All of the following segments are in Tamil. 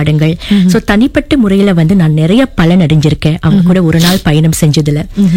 படங்கள் சோ தனிப்பட்ட முறையில வந்து நான் நிறைய பலன் அடைஞ்சிருக்கேன் அவங்க கூட ஒரு நாள் பயணம் செஞ்சதுல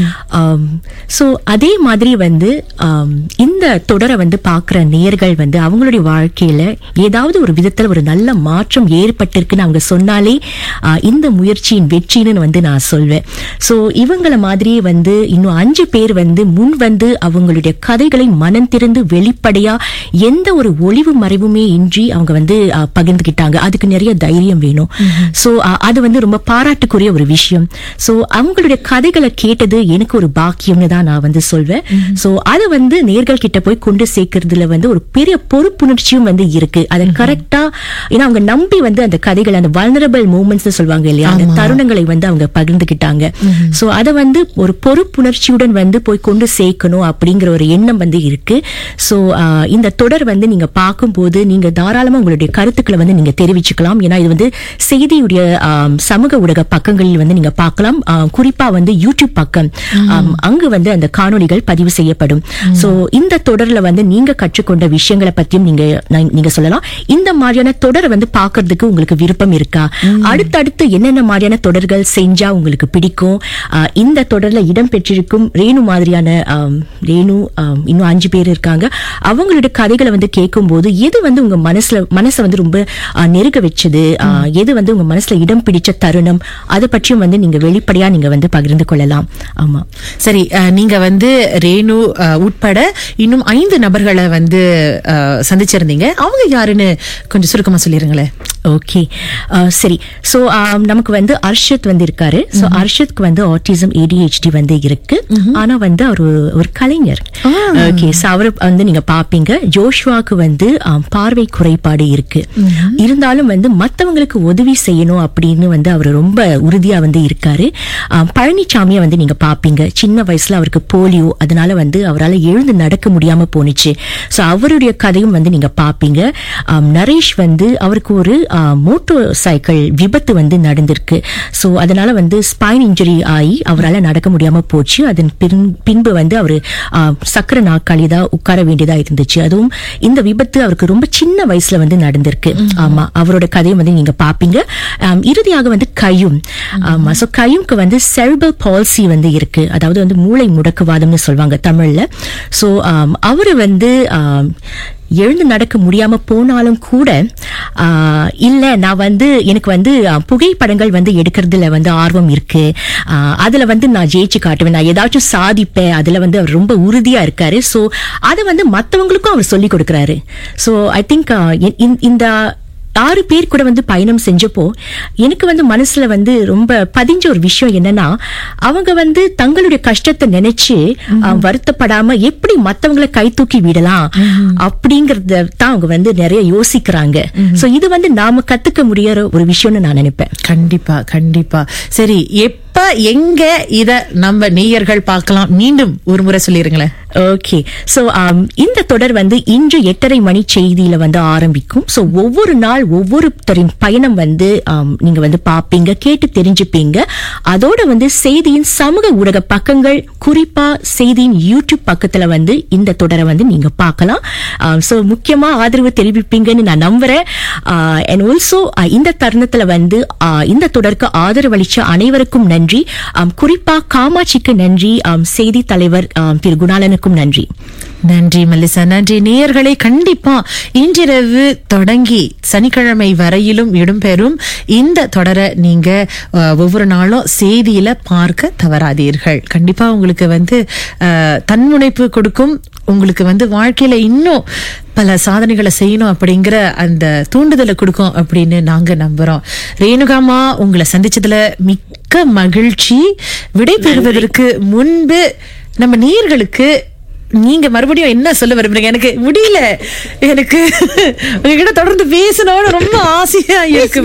சோ அதே மாதிரி வந்து ஆம், இந்த தொடரை வந்து பாக்குற நேர்கள் வந்து அவங்களுடைய வாழ்க்கையில ஏதாவது ஒரு விதத்துல ஒரு நல்ல மாற்றம் ஏற்பட்டிருக்குன்னு அவங்க சொன்னாலே ஆ, இந்த முயற்சியின் வெற்றின்னு வந்து நான் சொல்வேன் சோ இவங்கள மாதிரியே வந்து இன்னும் அஞ்சு பேர் வந்து முன் வந்து அவங்களுடைய கதைகளை மனம் திறந்து வெளிப்படையா எந்த ஒரு ஒளிவு மறைவுமே இன்றி அவங்க வந்து ஆ, பகிர்ந்துக்கிட்டாங்க அதுக்கு நிறைய தைரியம் வேணும் சோ அது வந்து ரொம்ப பாராட்டுக்குரிய ஒரு விஷயம் சோ அவங்களுடைய கதைகளை கேட்டது எனக்கு ஒரு பாக்கியம்னு தான் நான் வந்து சொல்வேன் சோ அது வந்து நேர்கள் கிட்ட போய் கொண்டு சேர்க்கறதுல வந்து ஒரு பெரிய பொறுப்புணர்ச்சியும் வந்து இருக்கு அதை கரெக்டா ஏன்னா அவங்க நம்பி வந்து அந்த கதைகள் அந்த வல்னரபிள் மூமெண்ட்ஸ் சொல்லுவாங்க இல்லையா அந்த தருணங்களை வந்து அவங்க பகிர்ந்துக்கிட்டாங்க சோ அதை வந்து ஒரு பொறுப்புணர்ச்சியுடன் வந்து போய் கொண்டு சேர்க்கணும் அப்படிங்கிற ஒரு எண்ணம் வந்து இருக்கு சோ இந்த தொடர் வந்து நீங்க பார்க்கும்போது நீங்க தாராளமா உங்களுடைய கருத்துக்களை வந்து நீங்க தெரிவிச்சுக்கலாம் ஏன்னா இது வந்து செய்தியுடைய ஆம், சமூக ஊடக பக்கங்களில் வந்து நீங்க பார்க்கலாம் ஆ, குறிப்பா வந்து யூடியூப் பக்கம் ஆம், அங்கு வந்து அந்த காணொளிகள் பதிவு செய்யப்படும் சோ இந்த தொடர்ல வந்து நீங்க கற்றுக்கொண்ட விஷயங்களை பத்தியும் நீங்க நான்- நீங்க சொல்லலாம் இந்த மாதிரியான தொடரை வந்து பார்க்கிறதுக்கு உங்களுக்கு விருப்பம் இருக்கா அடுத்தடுத்து என்னென்ன மாதிரியான தொடர்கள் செஞ்சா உங்களுக்கு பிடிக்கும் ஆ, இந்த தொடர்ல இடம் பெற்றிருக்கும் ரேணு மாதிரியான ஆம், ரேணு ஆம், இன்னும் அஞ்சு பேர் இருக்காங்க அவங்களுடைய கதைகளை வந்து கேட்கும்போது எது வந்து உங்க மனசுல மனசை வந்து ரொம்ப ஆ, நெருங்க வச்சது ஆ, எது வந்து உங்க மனசுல இடம் பிடிச்ச தருணம் அதை பற்றியும் வந்து நீங்க வெளிப்படையா நீங்க வந்து பகிர்ந்து கொள்ளலாம் ஆமா சரி அஹ், நீங்க வந்து ரேணு அஹ், உட்பட இன்னும் ஐந்து நபர்களை வந்து அஹ், சந்திச்சிருந்தீங்க அவங்க யாருன்னு கொஞ்சம் சுருக்கமா சொல்லிருங்களேன் ஓகே சரி சோ நமக்கு வந்து அர்ஷத் வந்து இருக்காரு சோ அர்ஷத்க்கு வந்து ஆட்டிசம் ஏடிஹெச்டி வந்து இருக்கு ஆனா வந்து அவர் ஒரு- ஒரு கலைஞர் ஓகே சோ அவரை வந்து நீங்க பாப்பீங்க ஜோஷ்வாக்கு வந்து ஆம், பார்வை குறைபாடு இருக்கு இருந்தாலும் வந்து மத்தவங்களுக்கு உதவி செய்யணும் அப்படின்னு வந்து அவர் ரொம்ப உறுதியா வந்து இருக்காரு ஆம், பழனிசாமியை வந்து நீங்க பாப்பீங்க சின்ன வயசுல அவருக்கு போலியோ அதனால வந்து அவரால் எழுந்து நடக்க முடியாம போனுச்சு சோ அவருடைய கதையும் வந்து நீங்க பாப்பீங்க ஆம், நரேஷ் வந்து அவருக்கு ஒரு மோட்டார் சைக்கிள் விபத்து வந்து நடந்திருக்கு சோ அதனால வந்து ஸ்பைன் இன்ஜுரி ஆகி அவரால் நடக்க முடியாம போச்சு அதன் பின்- பின்பு வந்து அவரு ஆ, சக்கர நாற்காலி தான் உட்கார வேண்டியதா இருந்துச்சு அதுவும் இந்த விபத்து அவருக்கு ரொம்ப சின்ன வயசுல வந்து நடந்திருக்கு ஆமா அவரோட கதையும் வந்து நீங்க பாப்பீங்க ஆம், இறுதியாக வந்து கையும் ஆமா சோ கையும்க்கு வந்து செல்பல் பால்சி வந்து இருக்கு அதாவது வந்து மூளை முடக்குவாதம்னு சொல்லுவாங்க தமிழ்ல சோ அவரு வந்து ஆம், எழுந்து நடக்க முடியாம போனாலும் கூட ஆ, இல்ல நான் வந்து எனக்கு வந்து ஆ, புகைப்படங்கள் வந்து எடுக்கிறதுல வந்து ஆர்வம் இருக்கு ஆ, அதுல வந்து நான் ஜெயிச்சு காட்டுவேன் நான் ஏதாச்சும் சாதிப்பேன் அதுல வந்து அவர் ரொம்ப உறுதியா இருக்காரு சோ அதை வந்து மத்தவங்களுக்கும் அவர் சொல்லி கொடுக்கறாரு சோ ஐ திங்க் இந்த ஆறு பேர் கூட வந்து பயணம் செஞ்சப்போ எனக்கு வந்து மனசுல வந்து ரொம்ப பதிஞ்ச ஒரு விஷயம் என்னன்னா அவங்க வந்து தங்களுடைய கஷ்டத்தை நினைச்சு அஹ், வருத்தப்படாம எப்படி மத்தவங்களை கை தூக்கி விடலாம் அப்படிங்கறத தான் அவங்க வந்து நிறைய யோசிக்கிறாங்க சோ இது வந்து நாம கத்துக்க முடியற ஒரு விஷயம்னு நான் நினைப்பேன் கண்டிப்பா கண்டிப்பா சரி எப்ப எங்க இத நம்ம நேயர்கள் பார்க்கலாம் மீண்டும் ஒரு முறை சொல்லிருங்களேன் ஓகே சோ இந்த தொடர் வந்து இன்று எட்டரை மணி செய்தியில வந்து ஆரம்பிக்கும் சோ ஒவ்வொரு நாள் ஒவ்வொருத்தரின் பயணம் வந்து ஆம், நீங்க வந்து பாப்பீங்க கேட்டு தெரிஞ்சுப்பீங்க அதோட வந்து செய்தியின் சமூக ஊடக பக்கங்கள் குறிப்பா செய்தியின் யூடியூப் பக்கத்துல வந்து இந்த தொடரை வந்து நீங்க பார்க்கலாம் சோ முக்கியமா ஆதரவு தெரிவிப்பீங்கன்னு நான் நம்புறேன் அண்ட் ஆல்சோ இந்த தருணத்துல வந்து ஆ, இந்த தொடருக்கு ஆதரவளிச்ச அனைவருக்கும் நன்றி ஆம், குறிப்பா காமாட்சிக்கு நன்றி ஆம், செய்தி தலைவர் ஆம், திரு குணாலனுக்கும் நன்றி நன்றி மெல்லிசா நன்றி நேயர்களே கண்டிப்பா இன்றிரவு தொடங்கி சனிக்கிழமை வரையிலும் இடம்பெறும் இந்த தொடரை நீங்க அஹ், ஒவ்வொரு நாளும் செய்தியில பார்க்க தவறாதீர்கள் கண்டிப்பா உங்களுக்கு வந்து அஹ், தன்முனைப்பு கொடுக்கும் உங்களுக்கு வந்து வாழ்க்கையில இன்னும் பல சாதனைகளை செய்யணும் அப்படிங்கிற அந்த தூண்டுதலை கொடுக்கும் அப்படின்னு நாங்க நம்புறோம் ரேணுகாமா உங்களை சந்திச்சதுல மிக்க மகிழ்ச்சி விடை பெறுவதற்கு முன்பு நம்ம நேயர்களுக்கு நீங்க மறுபடியும் என்ன சொல்ல விரும்புறீங்க எனக்கு முடியல எனக்கு உங்ககிட்ட தொடர்ந்து பேசணும்னு ரொம்ப ஆசையா இருக்கு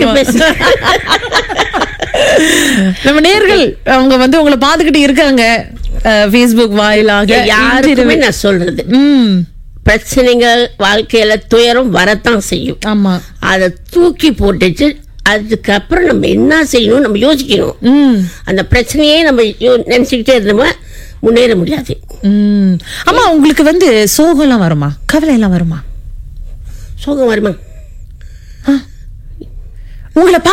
நம்ம நேர்கள் அவங்க வந்து உங்களை பாத்துக்கிட்டு இருக்காங்க ஃபேஸ்புக் வாயிலாக யாருக்குமே நான் சொல்றது ம் பிரச்சனைகள் வாழ்க்கையில துயரம் வரத்தான் செய்யும் ஆமா அதை தூக்கி போட்டுச்சு அதுக்கப்புறம் நம்ம என்ன செய்யணும் நம்ம யோசிக்கணும் ம் அந்த பிரச்சனையே நம்ம யோ- நினைச்சுக்கிட்டே இருந்தோமா முன்னேற முடியாது ம் ஆமா உங்களுக்கு வந்து சோகம் எல்லாம் வருமா கவலை எல்லாம் வருமா சோகம் வருமா உங்களை